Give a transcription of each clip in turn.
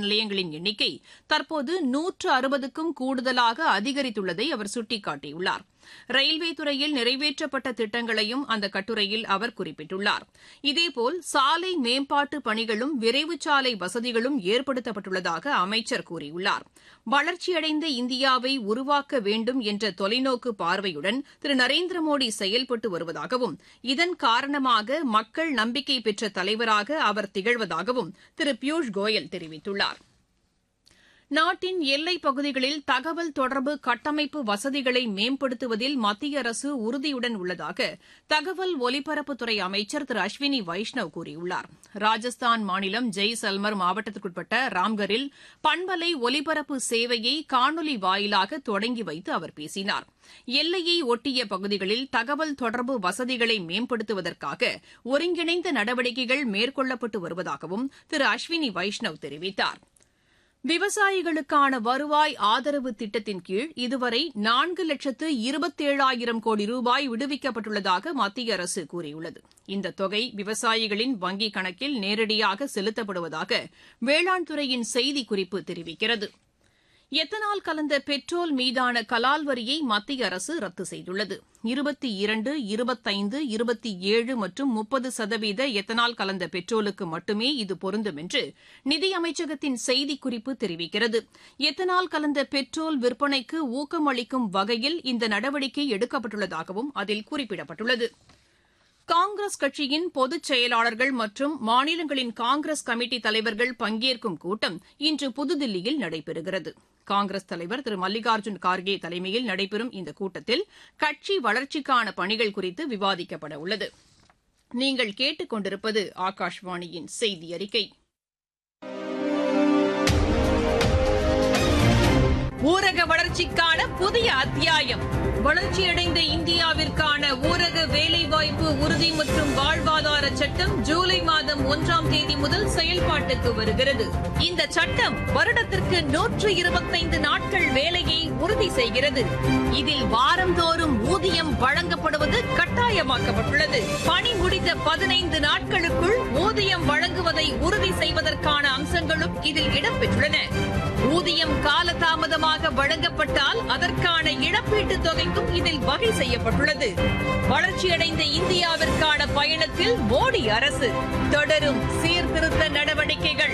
நிலையங்களின் எண்ணிக்கை தற்போது நூற்று அறுபதுக்கும் கூடுதலாக அதிகரித்துள்ளதை அவர் சுட்டிக்காட்டியுள்ளார் ரயில்வே துறையில் நிறைவேற்றப்பட்ட திட்டங்களையும் அந்த கட்டுரையில் அவர் குறிப்பிட்டுள்ளார் இதேபோல் சாலை மேம்பாட்டு பணிகளும் விரைவு சாலை வசதிகளும் ஏற்படுத்தப்பட்டுள்ளதாக அமைச்சர் கூறியுள்ளார் வளர்ச்சியடைந்த இந்தியாவை உருவாக்க வேண்டும் என்ற தொலைநோக்கு பார்வையுடன் திரு நரேந்திர மோடி செயல்பட்டு வருவதாகவும் இதன் காரணமாக மக்கள் நம்பிக்கை பெற்ற தலைவராக அவர் திகழ்வதாகவும் திரு பியூஷ் கோயல் தெரிவித்துள்ளாா் நாட்டின் எல்லைப் பகுதிகளில் தகவல் தொடர்பு கட்டமைப்பு வசதிகளை மேம்படுத்துவதில் மத்திய அரசு உறுதியுடன் உள்ளதாக தகவல் ஒலிபரப்புத்துறை அமைச்சர் திரு அஸ்வினி வைஷ்ணவ் கூறியுள்ளார் ராஜஸ்தான் மாநிலம் ஜெய்சல்மர் மாவட்டத்திற்குட்பட்ட ராம்கரில் பண்பலை ஒலிபரப்பு சேவையை காணொலி வாயிலாக தொடங்கி வைத்து அவர் பேசினார் எல்லையை ஒட்டிய பகுதிகளில் தகவல் தொடர்பு வசதிகளை மேம்படுத்துவதற்காக ஒருங்கிணைந்த நடவடிக்கைகள் மேற்கொள்ளப்பட்டு வருவதாகவும் திரு அஸ்வினி வைஷ்ணவ் தெரிவித்தாா் விவசாயிகளுக்கான வருவாய் ஆதரவு திட்டத்தின் கீழ் இதுவரை நான்கு லட்சத்து இருபத்தேழாயிரம் கோடி ரூபாய் விடுவிக்கப்பட்டுள்ளதாக மத்திய அரசு கூறியுள்ளது இந்த தொகை விவசாயிகளின் வங்கிக் கணக்கில் நேரடியாக செலுத்தப்படுவதாக வேளாண் துறையின் செய்திக்குறிப்பு தெரிவிக்கிறது எத்தனால் கலந்த பெட்ரோல் மீதான கலால் வரியை மத்திய அரசு ரத்து செய்துள்ளது இருபத்தி இரண்டு இருபத்தைந்து இருபத்தி ஏழு மற்றும் முப்பது சதவீத எத்தனால் கலந்த பெட்ரோலுக்கு மட்டுமே இது பொருந்தும் என்று நிதியமைச்சகத்தின் செய்திக்குறிப்பு தெரிவிக்கிறது எத்தனால் கலந்த பெட்ரோல் விற்பனைக்கு ஊக்கமளிக்கும் வகையில் இந்த நடவடிக்கை எடுக்கப்பட்டுள்ளதாகவும் அதில் குறிப்பிடப்பட்டுள்ளது காங்கிரஸ் கட்சியின் பொதுச் செயலாளர்கள் மற்றும் மாநிலங்களின் காங்கிரஸ் கமிட்டி தலைவர்கள் பங்கேற்கும் கூட்டம் இன்று புதுதில்லியில் நடைபெறுகிறது காங்கிரஸ் தலைவர் திரு மல்லிகார்ஜுன் கார்கே தலைமையில் நடைபெறும் இந்த கூட்டத்தில் கட்சி வளர்ச்சிக்கான பணிகள் குறித்து விவாதிக்கப்பட உள்ளது நீங்கள் கேட்டுக் கொண்டிருப்பது ஆகாஷ்வாணியின் செய்தி அறிக்கை ஊரக வளர்ச்சிக்கான புதிய அத்தியாயம் வளர்ச்சியடைந்த இந்தியாவிற்கான ஊரக வேலைவாய்ப்பு உறுதி மற்றும் வாழ்வாதார சட்டம் ஜூலை மாதம் ஒன்றாம் தேதி முதல் செயல்பாட்டுக்கு வருகிறது இந்த சட்டம் வருடத்திற்கு நூற்று இருபத்தைந்து நாட்கள் வேலையை உறுதி செய்கிறது இதில் வாரந்தோறும் ஊதியம் வழங்கப்படுவது கட்டாயமாக்கப்பட்டுள்ளது பணி முடிந்த பதினைந்து நாட்களுக்குள் ஊதியம் வழங்குவதை உறுதி செய்வதற்கான அம்சங்களும் இதில் இடம்பெற்றுள்ளன ஊதியம் காலதாமதமாக வழங்கப்பட்டால் அதற்கான இழப்பீட்டுத் தொகைக்கும் இதில் வகை செய்யப்பட்டுள்ளது வளர்ச்சியடைந்த இந்தியாவிற்கான பயணத்தில் மோடி அரசு தொடரும் சீர்திருத்த நடவடிக்கைகள்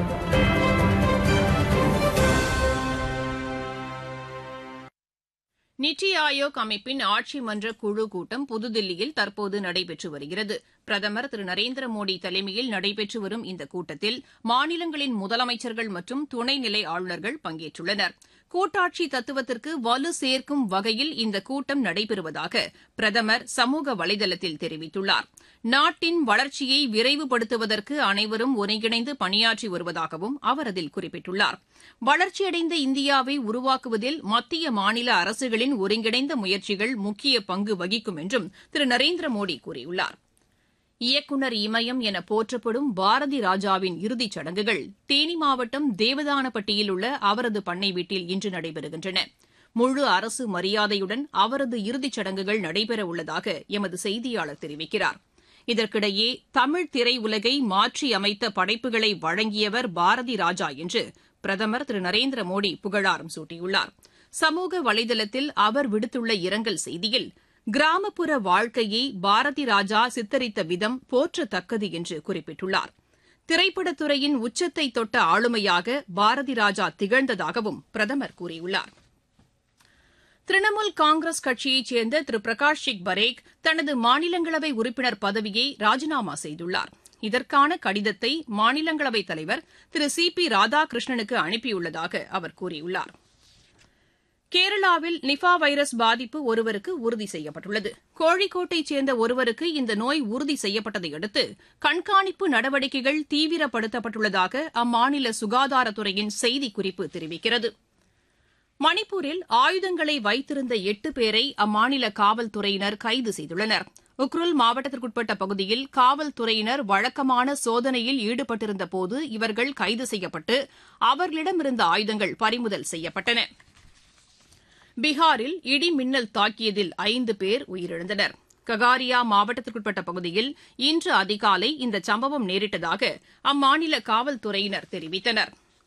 நித்தி ஆயோக் அமைப்பின் ஆட்சி மன்ற குழு கூட்டம் புதுதில்லியில் தற்போது நடைபெற்று வருகிறது பிரதமர் திரு நரேந்திர மோடி தலைமையில் நடைபெற்று வரும் இந்த கூட்டத்தில் மாநிலங்களின் முதலமைச்சர்கள் மற்றும் துணைநிலை ஆளுநர்கள் பங்கேற்றுள்ளனர் கூட்டாட்சி தத்துவத்திற்கு வலு சேர்க்கும் வகையில் இந்த கூட்டம் நடைபெறுவதாக பிரதமர் சமூக வலைதளத்தில் தெரிவித்துள்ளார் நாட்டின் வளர்ச்சியை விரைவுபடுத்துவதற்கு அனைவரும் ஒருங்கிணைந்து பணியாற்றி வருவதாகவும் அவர் அதில் குறிப்பிட்டுள்ளார் வளர்ச்சியடைந்த இந்தியாவை உருவாக்குவதில் மத்திய மாநில அரசுகளின் ஒருங்கிணைந்த முயற்சிகள் முக்கிய பங்கு வகிக்கும் என்றும் திரு நரேந்திர மோடி கூறியுள்ளார் இயக்குநர் இமயம் என போற்றப்படும் பாரதி ராஜாவின் இறுதிச் சடங்குகள் தேனி மாவட்டம் தேவதானப்பட்டியில் உள்ள அவரது பண்ணை வீட்டில் இன்று நடைபெறுகின்றன முழு அரசு மரியாதையுடன் அவரது இறுதிச் சடங்குகள் நடைபெறவுள்ளதாக எமது செய்தியாளர் தெரிவிக்கிறார் இதற்கிடையே தமிழ் திரையுலகை மாற்றியமைத்த படைப்புகளை வழங்கியவர் பாரதி ராஜா என்று பிரதமர் திரு நரேந்திர மோடி புகழாரம் சூட்டியுள்ளார் சமூக வலைதளத்தில் அவர் விடுத்துள்ள இரங்கல் செய்தியில் கிராமப்புற வாழ்க்கையை பாரதி ராஜா சித்தரித்த விதம் போற்றத்தக்கது என்று குறிப்பிட்டுள்ளார் திரைப்படத்துறையின் உச்சத்தை தொட்ட ஆளுமையாக பாரதி ராஜா திகழ்ந்ததாகவும் பிரதமர் கூறியுள்ளார் திரிணாமுல் காங்கிரஸ் கட்சியைச் சேர்ந்த திரு பிரகாஷ் சிங் பரேக் தனது மாநிலங்களவை உறுப்பினர் பதவியை ராஜினாமா செய்துள்ளார் இதற்கான கடிதத்தை மாநிலங்களவைத் தலைவர் திரு சி பி ராதாகிருஷ்ணனுக்கு அனுப்பியுள்ளதாக அவர் கூறியுள்ளார் கேரளாவில் நிஃபா வைரஸ் பாதிப்பு ஒருவருக்கு உறுதி செய்யப்பட்டுள்ளது கோழிக்கோட்டைச் சேர்ந்த ஒருவருக்கு இந்த நோய் உறுதி செய்யப்பட்டதை அடுத்து கண்காணிப்பு நடவடிக்கைகள் தீவிரப்படுத்தப்பட்டுள்ளதாக அம்மாநில சுகாதாரத்துறையின் செய்திக்குறிப்பு தெரிவிக்கிறது மணிப்பூரில் ஆயுதங்களை வைத்திருந்த எட்டு பேரை அம்மாநில காவல்துறையினர் கைது செய்துள்ளனர் உக்ருல் மாவட்டத்திற்குட்பட்ட பகுதியில் காவல்துறையினர் வழக்கமான சோதனையில் ஈடுபட்டிருந்தபோது இவர்கள் கைது செய்யப்பட்டு அவர்களிடமிருந்த ஆயுதங்கள் பறிமுதல் செய்யப்பட்டன பீகாரில் இடி மின்னல் தாக்கியதில் ஐந்து பேர் உயிரிழந்தனர் ககாரியா மாவட்டத்திற்குட்பட்ட பகுதியில் இன்று அதிகாலை இந்த சம்பவம் நேரிட்டதாக அம்மாநில காவல்துறையினர் தெரிவித்தனா்